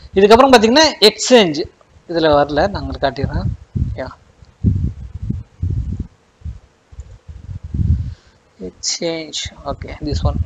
இதுக்கப்புறம் பார்த்தீங்கன்னா எக்ஸ்சேஞ்ச் இதில் வரல நான் உங்களுக்கு காட்டிடுறேன் yeah exchange okay this one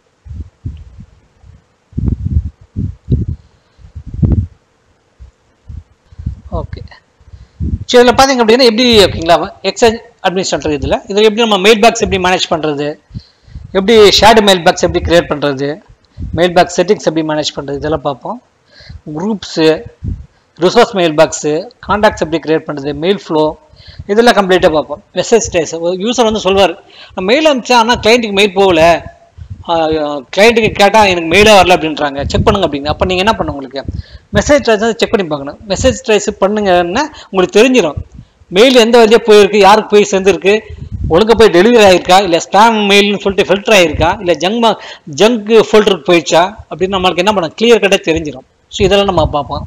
okay சரி இதில் பார்த்தீங்க அப்படின்னா எப்படி ஓகேங்களா எக்ஸசைஸ் அட்மினிஸ்ட்ரேட்டர் இதில் இதில் எப்படி நம்ம மெயில் பாக்ஸ் எப்படி மேனேஜ் பண்ணுறது எப்படி ஷேர்டு மெயில் பாக்ஸ் எப்படி கிரியேட் பண்ணுறது மெயில் பாக்ஸ் செட்டிங்ஸ் எப்படி மேனேஜ் பண்ணுறது இதெல்லாம் பார்ப்போம் groups resource mailbox contacts எப்படி கிரியேட் பண்ணுறது மெயில் ஃப்ளோ இதெல்லாம் கம்ப்ளீட்டாக பார்ப்போம் மெசேஜ் டேஸ் யூசர் வந்து சொல்வார் நான் மெயில் அனுப்பிச்சேன் ஆனால் கிளைண்ட்டுக்கு மெயில் போகல கிளைண்ட்டுக்கு கேட்டால் எனக்கு மெயிலே வரல அப்படின்றாங்க செக் பண்ணுங்க அப்படிங்க அப்போ நீங்கள் என்ன பண்ணணும் உங்களுக்கு மெசேஜ் ட்ரைஸ் வந்து செக் பண்ணி பார்க்கணும் மெசேஜ் ட்ரைஸ் பண்ணுங்கன்னா உங்களுக்கு தெரிஞ்சிடும் மெயில் எந்த வழியாக போயிருக்கு யாருக்கு போய் சேர்ந்துருக்கு ஒழுங்கா போய் டெலிவரி ஆயிருக்கா இல்லை ஸ்பேம் மெயில்னு சொல்லிட்டு ஃபில்டர் ஆயிருக்கா இல்லை ஜங்க் ஜங்க் ஃபோல்டருக்கு போயிடுச்சா அப்படின்னு நம்மளுக்கு என்ன பண்ண கிளியர் கட்டாக தெரிஞ்சிடும் ஸோ இதெல்லாம் நம்ம பார்ப்போம்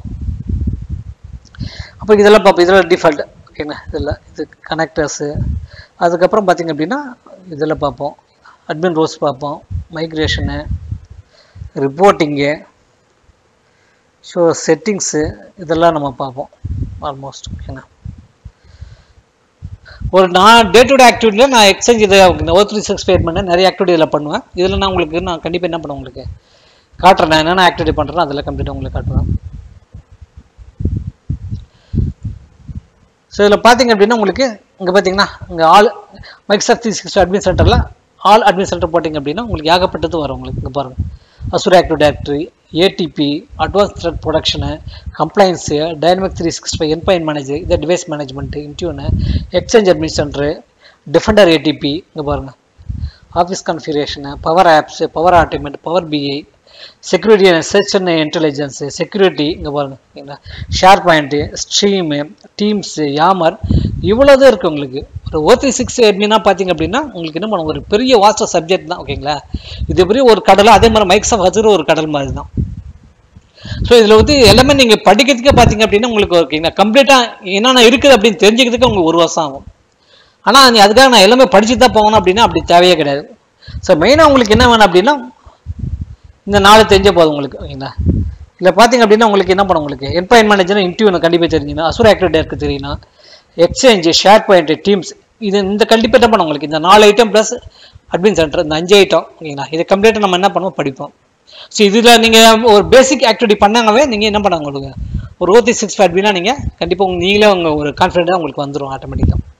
அப்போ இதெல்லாம் பார்ப்போம் இதெல்லாம் டிஃபால்ட் ஓகேண்ணா இதெல்லாம் இது கனெக்டர்ஸு அதுக்கப்புறம் பார்த்தீங்க அப்படின்னா இதெல்லாம் பார்ப்போம் அட்மின் ரோஸ் பார்ப்போம் மைக்ரேஷனு ரிப்போர்ட்டிங்கு ஸோ செட்டிங்ஸு இதெல்லாம் நம்ம பார்ப்போம் ஆல்மோஸ்ட் ஓகேண்ணா ஒரு நான் டே டு டே ஆக்டிவிட்டியில் நான் எக்ஸ்சேஞ்ச் இதை ஓ த்ரீ சிக்ஸ் பேட் பண்ண நிறைய ஆக்டிவிட்டி இதில் பண்ணுவேன் இதில் நான் உங்களுக்கு நான் கண்டிப்பாக என்ன பண்ணுவேன் உங்களுக்கு காட்டுறேன் நான் என்னென்ன ஆக்டிவிட்டி பண்ணுறேன் அதில் கம்ப்ளீட்டாக உங்களுக்கு காட்டுவேன் ஸோ இதில் பார்த்தீங்க அப்படின்னா உங்களுக்கு இங்கே பார்த்தீங்கன்னா இங்கே all Microsoft three sixty admin சென்டரில் ஆல் அட்மின் சென்டர் போட்டிங்க அப்படின்னா உங்களுக்கு ஏகப்பட்டது வரும் உங்களுக்கு இங்கே பாருங்கள் Azure active directory ATP advance threat protection compliance dynamic three sixty five endpoint manager இது device management Intune exchange admin centre defender ATP இங்கே பாருங்கள் office configuration power apps power automate power BI security search and intelligence security இங்கே பாருங்க SharePoint stream teams Yammer இவ்வளோதான் இருக்குது உங்களுக்கு ஒரு ஓ three six அட்மினா பார்த்தீங்க அப்படின்னா உங்களுக்கு என்ன பண்ணும் ஒரு பெரிய வாஸ்ட் சப்ஜெக்ட் தான் ஓகேங்களா இது பெரிய ஒரு கடல் அதே மாதிரி மைக்ஸாஃப்ட் ஹசர் ஒரு கடல் மாதிரி தான் ஸோ இதில் வந்து எல்லாமே நீங்கள் படிக்கிறதுக்கே பார்த்தீங்க அப்படின்னா உங்களுக்கு ஓகேங்களா கம்ப்ளீட்டாக என்னென்ன இருக்குது அப்படின்னு தெரிஞ்சுக்கிறதுக்கு உங்களுக்கு ஒரு வருஷம் ஆகும் ஆனால் நீ அதுக்காக நான் எல்லாமே படிச்சு தான் போகணும் அப்படின்னா அப்படி தேவையே கிடையாது ஸோ மெயினாக உங்களுக்கு என்ன வேணும் அப்படின்னா இந்த நாலு தெரிஞ்ச போதும் உங்களுக்கு ஓகேங்களா இல்லை பார்த்தீங்க அப்படின்னா உங்களுக்கு என்ன பண்ணும் உங்களுக்கு என்பாயின் மேனேஜர் இன்டர்வியூ கண்டிப்பாக தெரிஞ்சுக்கணும் அசுர ஆக்டிவிட்டி இருக்குது தெரியணும் எக்ஸ்சேஞ்சு ஷேர் பாயிண்ட் டீம்ஸ் இது இந்த கண்டிப்பாக என்ன பண்ணும் உங்களுக்கு இந்த நாலு ஐட்டம் ப்ளஸ் அட்மின் சென்டர் இந்த அஞ்சு ஐட்டம் ஓகேங்களா இதை கம்ப்ளீட்டாக நம்ம என்ன பண்ணுவோம் படிப்போம் ஸோ இதில் நீங்கள் ஒரு பேசிக் ஆக்டிவிட்டி பண்ணாங்கவே நீங்கள் என்ன பண்ணாங்க உங்களுக்கு ஒரு ஓத்தி சிக்ஸ் அட்மினா நீங்கள் கண்டிப்பாக நீங்களே உங்கள் ஒரு கான்ஃபிடென்ட்டாக உங்களுக்கு வந்துடும் ஆட்டோமேட்டிக்காக